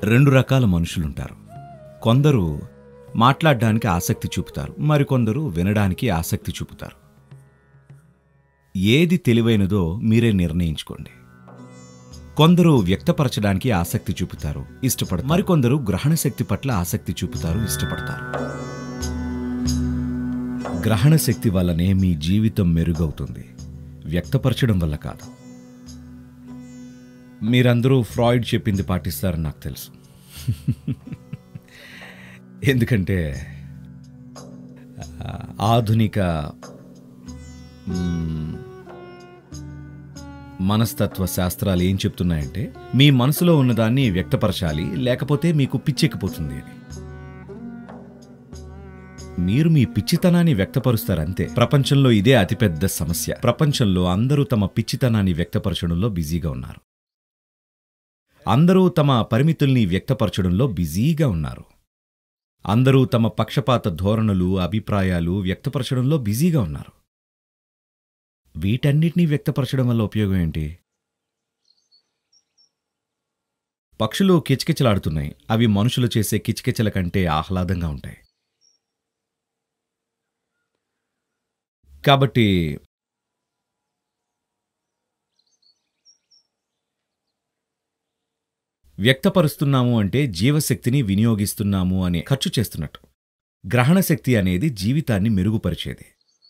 రెండు రకాల మనుషులుంటారు కొందరు మాట్లాడడానికి ఆసక్తి చూపుతారు మరికొందరు వినడానికి ఆసక్తి చూపుతారు ఏది తెలివైనదో మీరే నిర్ణయించుకోండి కొందరు వ్యక్తపరచడానికి ఆసక్తి చూపుతారు ఇష్టపడతారు మరికొందరు గ్రహణ శక్తి పట్ల ఆసక్తి చూపుతారు ఇష్టపడతారు గ్రహణ శక్తి వల్లనే మీ జీవితం మెరుగవుతుంది వ్యక్తపరచడం వల్ల కాదు మీరందరూ ఫ్రాయిడ్ చెప్పింది పాటిస్తారని నాకు తెలుసు ఎందుకంటే ఆ, ఆధునిక మ్మ్, మనస్తత్వ శాస్త్రాలు ఏం చెప్తున్నాయంటే మీ మనసులో ఉన్నదాన్ని వ్యక్తపరచాలి లేకపోతే మీకు పిచ్చెక్కిపోతుంది అని మీరు మీ పిచ్చితనాన్ని వ్యక్తపరుస్తారంతే ప్రపంచంలో ఇదే అతిపెద్ద సమస్య ప్రపంచంలో అందరూ తమ పిచ్చితనాన్ని వ్యక్తపరచడంలో బిజీగా ఉన్నారు అందరూ తమ పరిమితుల్ని వ్యక్తపరచడంలో బిజీగా ఉన్నారు అందరూ తమ పక్షపాత ధోరణులు అభిప్రాయాలు వ్యక్తపరచడంలో బిజీగా ఉన్నారు వీటన్నిటినీ వ్యక్తపరచడం వల్ల ఉపయోగం ఏంటి పక్షులు కిచకిచలాడుతున్నాయి అవి మనుషులు చేసే కిచకిచల కంటే ఆహ్లాదంగా ఉంటాయి కాబట్టి వ్యక్తపరుస్తున్నాము అంటే జీవశక్తిని వినియోగిస్తున్నాము అనే ఖర్చు చేస్తున్నట్టు గ్రహణ శక్తి అనేది జీవితాన్ని మెరుగుపరిచేది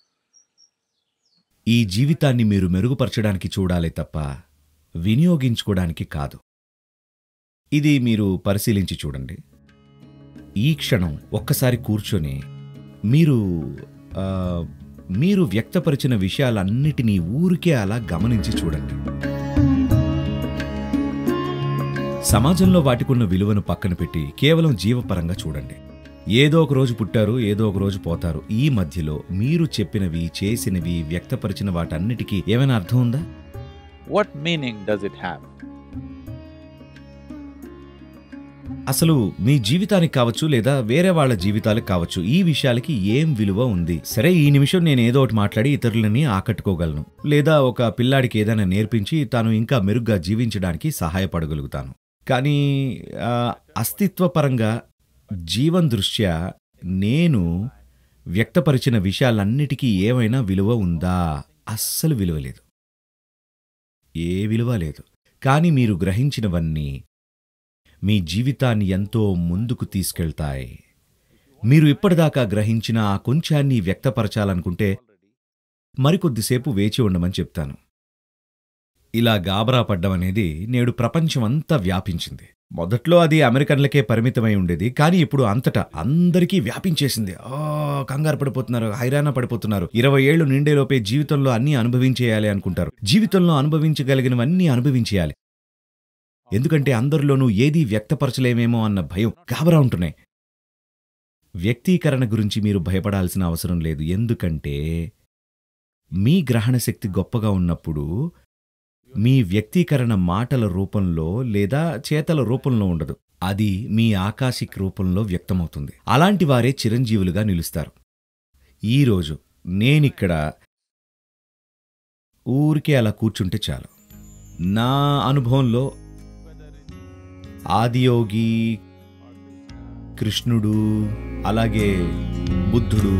ఈ జీవితాన్ని మీరు మెరుగుపరచడానికి చూడాలి తప్ప వినియోగించుకోవడానికి కాదు ఇది మీరు పరిశీలించి చూడండి ఈ క్షణం ఒక్కసారి కూర్చొని మీరు ఆ, మీరు వ్యక్తపరిచిన విషయాలన్నిటినీ ఊరికే అలా గమనించి చూడండి సమాజంలో వాటికున్న విలువను పక్కన పెట్టి కేవలం జీవపరంగా చూడండి ఏదో ఒక రోజు పుట్టారు ఏదో ఒక రోజు పోతారు ఈ మధ్యలో మీరు చెప్పినవి చేసినవి వ్యక్తపరిచిన వాటన్నిటికీ ఏమైనా అర్థం ఉందా What meaning does it have? అసలు మీ జీవితానికి కావచ్చు లేదా వేరే వాళ్ళ జీవితాలకు కావచ్చు ఈ విషయాలకి ఏం విలువ ఉంది సరే ఈ నిమిషం నేను ఏదో ఒకటి మాట్లాడి ఇతరులని ఆకట్టుకోగలను లేదా ఒక పిల్లాడికి ఏదైనా నేర్పించి తాను ఇంకా మెరుగ్గా జీవించడానికి సహాయపడగలుగుతాను కానీ ఆ, అస్తిత్వపరంగా జీవం దృష్ట్యా నేను వ్యక్తపరిచిన విషయాలన్నిటికీ ఏమైనా విలువ ఉందా అస్సలు విలువ లేదు ఏ విలువ లేదు కానీ మీరు గ్రహించినవన్నీ మీ జీవితాన్ని ఎంతో ముందుకు తీసుకెళ్తాయి మీరు ఇప్పటిదాకా గ్రహించిన ఆ కొంచాన్ని వ్యక్తపరచాలనుకుంటే మరికొద్దిసేపు వేచి ఉండమని చెప్తాను ఇలా గాబరా పడ్డం అనేది నేడు ప్రపంచమంతా వ్యాపించింది మొదట్లో అది అమెరికన్లకే పరిమితమై ఉండేది కానీ ఇప్పుడు అంతటా అందరికీ వ్యాపించేసింది ఆ కంగారు పడిపోతున్నారు హైరాణ పడిపోతున్నారు ఇరవై ఏళ్లు నిండేలోపే జీవితంలో అన్నీ అనుభవించేయాలి అనుకుంటారు జీవితంలో అనుభవించగలిగినవన్నీ అనుభవించేయాలి ఎందుకంటే అందరిలోనూ ఏదీ వ్యక్తపరచలేమేమో అన్న భయం గాబరా ఉంటున్నాయి వ్యక్తీకరణ గురించి మీరు భయపడాల్సిన అవసరం లేదు ఎందుకంటే మీ గ్రహణ శక్తి గొప్పగా ఉన్నప్పుడు మీ వ్యక్తీకరణ మాటల రూపంలో లేదా చేతల రూపంలో ఉండదు అది మీ ఆకాశిక్ రూపంలో వ్యక్తమవుతుంది అలాంటి వారే చిరంజీవులుగా నిలుస్తారు ఈరోజు నేనిక్కడ ఊరికే అలా కూర్చుంటే చాలు నా అనుభవంలో ఆదియోగి కృష్ణుడు అలాగే బుద్ధుడు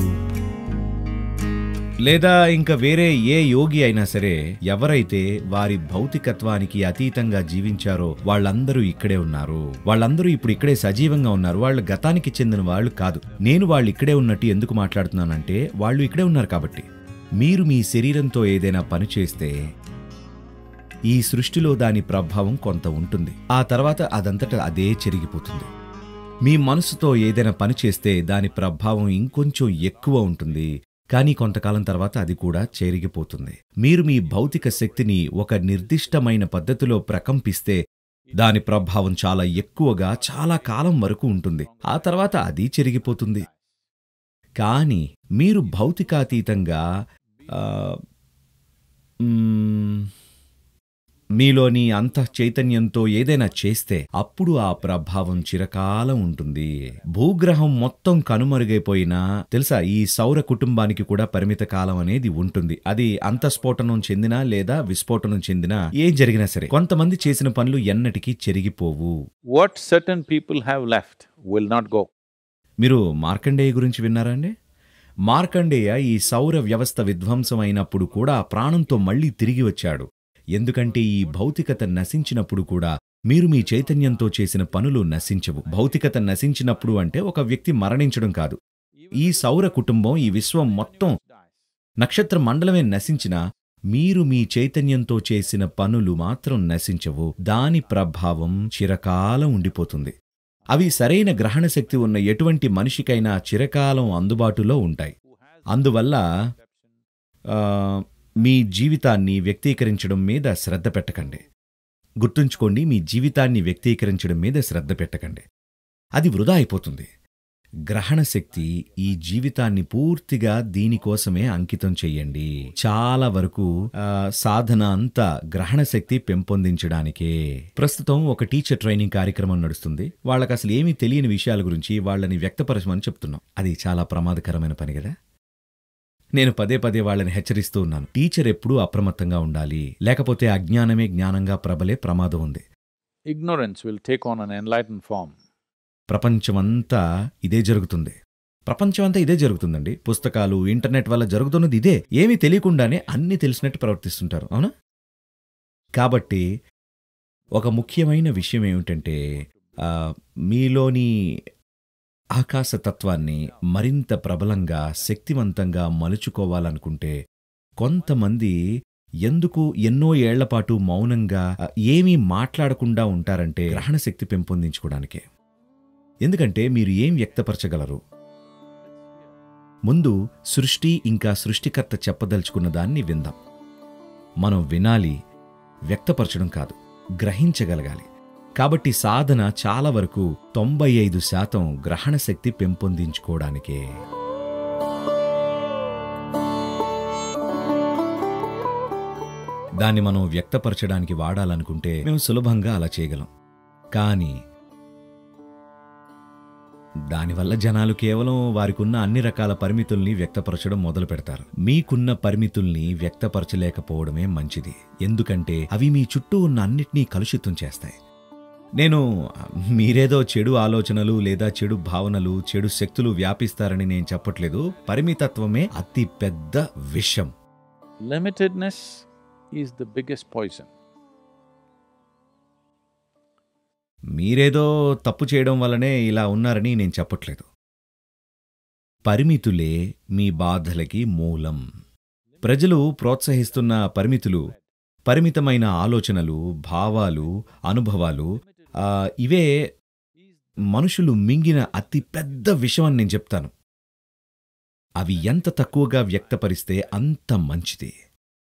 లేదా ఇంకా వేరే ఏ యోగి అయినా సరే ఎవరైతే వారి భౌతికత్వానికి అతీతంగా జీవించారో వాళ్ళందరూ ఇక్కడే ఉన్నారు వాళ్ళందరూ ఇప్పుడు ఇక్కడే సజీవంగా ఉన్నారు వాళ్ళు గతానికి చెందిన వాళ్ళు కాదు నేను వాళ్ళు ఇక్కడే ఉన్నట్టు ఎందుకు మాట్లాడుతున్నానంటే వాళ్ళు ఇక్కడే ఉన్నారు కాబట్టి మీరు మీ శరీరంతో ఏదైనా పని చేస్తే ఈ సృష్టిలో దాని ప్రభావం కొంత ఉంటుంది ఆ తర్వాత అదంతట అదే చెరిగిపోతుంది మీ మనసుతో ఏదైనా పని చేస్తే దాని ప్రభావం ఇంకొంచెం ఎక్కువ ఉంటుంది కానీ కొంతకాలం తర్వాత అది కూడా చెరిగిపోతుంది మీరు మీ భౌతిక శక్తిని ఒక నిర్దిష్టమైన పద్ధతిలో ప్రకంపిస్తే దాని ప్రభావం చాలా ఎక్కువగా చాలా కాలం వరకు ఉంటుంది ఆ తర్వాత అది చెరిగిపోతుంది కానీ మీరు భౌతికాతీతంగా ఆ, మ్మ్, మీలోని అంత చైతన్యంతో ఏదైనా చేస్తే అప్పుడు ఆ ప్రభావం చిరకాలం ఉంటుంది భూగ్రహం మొత్తం కనుమరుగైపోయినా తెలుసా ఈ సౌర కుటుంబానికి కూడా పరిమిత కాలం అనేది ఉంటుంది అది అంతఃస్ఫోటనం చెందినా లేదా విస్ఫోటనం చెందినా ఏం జరిగినా సరే కొంతమంది చేసిన పనులు ఎన్నటికీ చెరిగిపోవు What certain people have left will not go. మీరు మార్కండేయ గురించి విన్నారా అండి మార్కండేయ ఈ సౌర వ్యవస్థ విధ్వంసం అయినప్పుడు కూడా ప్రాణంతో మళ్ళీ తిరిగి వచ్చాడు ఎందుకంటే ఈ భౌతికత నశించినప్పుడు కూడా మీరు మీ చైతన్యంతో చేసిన పనులు నశించవు భౌతికత నశించినప్పుడు అంటే ఒక వ్యక్తి మరణించడం కాదు ఈ సౌర కుటుంబం ఈ విశ్వం మొత్తం నక్షత్ర మండలమే నశించినా మీరు మీ చైతన్యంతో చేసిన పనులు మాత్రం నశించవు దాని ప్రభావం చిరకాలం ఉండిపోతుంది అవి సరైన గ్రహణ శక్తి ఉన్న ఎటువంటి మనిషికైనా చిరకాలం అందుబాటులో ఉంటాయి అందువల్ల ఆ, మీ జీవితాన్ని వ్యక్తీకరించడం మీద శ్రద్ధ పెట్టకండి గుర్తుంచుకోండి మీ జీవితాన్ని వ్యక్తీకరించడం మీద శ్రద్ధ పెట్టకండి అది వృధా అయిపోతుంది గ్రహణ శక్తి ఈ జీవితాన్ని పూర్తిగా దీనికోసమే అంకితం చెయ్యండి చాలా వరకు ఆ, సాధన అంతా గ్రహణ శక్తి పెంపొందించడానికే ప్రస్తుతం ఒక టీచర్ ట్రైనింగ్ కార్యక్రమం నడుస్తుంది వాళ్ళకి అసలు ఏమీ తెలియని విషయాల గురించి వాళ్ళని వ్యక్తపరచమని చెప్తున్నాం అది చాలా ప్రమాదకరమైన పని కదా నేను పదే పదే వాళ్ళని హెచ్చరిస్తూ ఉన్నాను టీచర్ ఎప్పుడూ అప్రమత్తంగా ఉండాలి లేకపోతే అజ్ఞానమే జ్ఞానంగా ప్రబలే ప్రమాదం ఉంది Ignorance will take on an enlightened form. ప్రపంచమంతా ఇదే జరుగుతుంది ప్రపంచమంతా ఇదే జరుగుతుందండి పుస్తకాలు ఇంటర్నెట్ వల్ల జరుగుతున్నది ఇదే ఏమీ తెలియకుండానే అన్నీ తెలిసినట్టు ప్రవర్తిస్తుంటారు అవునా కాబట్టి ఒక ముఖ్యమైన విషయం ఏమిటంటే ఆ, మీలోని ఆకాశతత్వాన్ని మరింత ప్రబలంగా శక్తివంతంగా మలుచుకోవాలనుకుంటే కొంతమంది ఎందుకు ఎన్నో ఏళ్లపాటు మౌనంగా ఆ, ఏమీ మాట్లాడకుండా ఉంటారంటే గ్రహణ శక్తి పెంపొందించుకోవడానికే ఎందుకంటే మీరు ఏం వ్యక్తపరచగలరు ముందు సృష్టి ఇంకా సృష్టికర్త చెప్పదలుచుకున్న దాన్ని విందాం మనం వినాలి వ్యక్తపరచడం కాదు గ్రహించగలగాలి కాబట్టి సాధన చాలా వరకు తొంభై ఐదు శాతం గ్రహణ శక్తి పెంపొందించుకోవడానికే దాన్ని మనం వ్యక్తపరచడానికి వాడాలనుకుంటే మేము సులభంగా అలా చేయగలం కానీ దానివల్ల జనాలు కేవలం వారికున్న అన్ని రకాల పరిమితుల్ని వ్యక్తపరచడం మొదలు పెడతారు మీకున్న పరిమితుల్ని వ్యక్తపరచలేకపోవడమే మంచిది ఎందుకంటే అవి మీ చుట్టూ ఉన్న అన్నిటినీ కలుషితం చేస్తాయి నేను మీరేదో చెడు ఆలోచనలు లేదా చెడు భావనలు చెడు శక్తులు వ్యాపిస్తారని నేను చెప్పట్లేదు పరిమితత్వమే అతి పెద్ద విషం Limitedness is the biggest poison. మీరేదో తప్పు చేయడం వల్లనే ఇలా ఉన్నారని నేను చెప్పట్లేదు పరిమితులే మీ బాధలకి మూలం ప్రజలు ప్రోత్సహిస్తున్న పరిమితులు పరిమితమైన ఆలోచనలు భావాలు అనుభవాలు ఆ, ఇవే మనుషులు మింగిన అతి పెద్ద విషయం అని నేను చెప్తాను అవి ఎంత తక్కువగా వ్యక్తపరిస్తే అంత మంచిది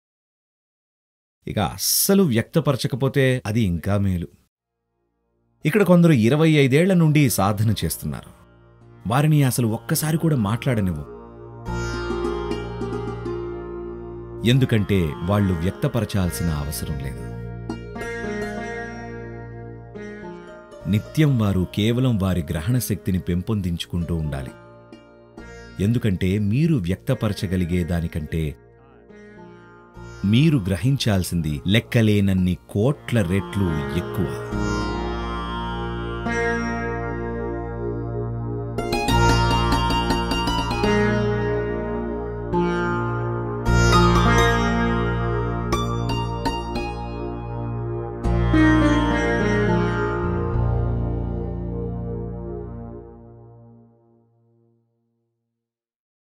ఇక అస్సలు వ్యక్తపరచకపోతే అది ఇంకా మేలు ఇక్కడ కొందరు ఇరవై ఐదేళ్ల నుండి సాధన చేస్తున్నారు వారిని అసలు ఒక్కసారి కూడా మాట్లాడనివ్వు ఎందుకంటే వాళ్ళు వ్యక్తపరచాల్సిన అవసరం లేదు నిత్యం వారు కేవలం వారి గ్రహణ శక్తిని పెంపొందించుకుంటూ ఉండాలి ఎందుకంటే మీరు వ్యక్తపరచగలిగే దానికంటే మీరు గ్రహించాల్సింది లెక్కలేనన్ని కోట్ల రెట్లు ఎక్కువ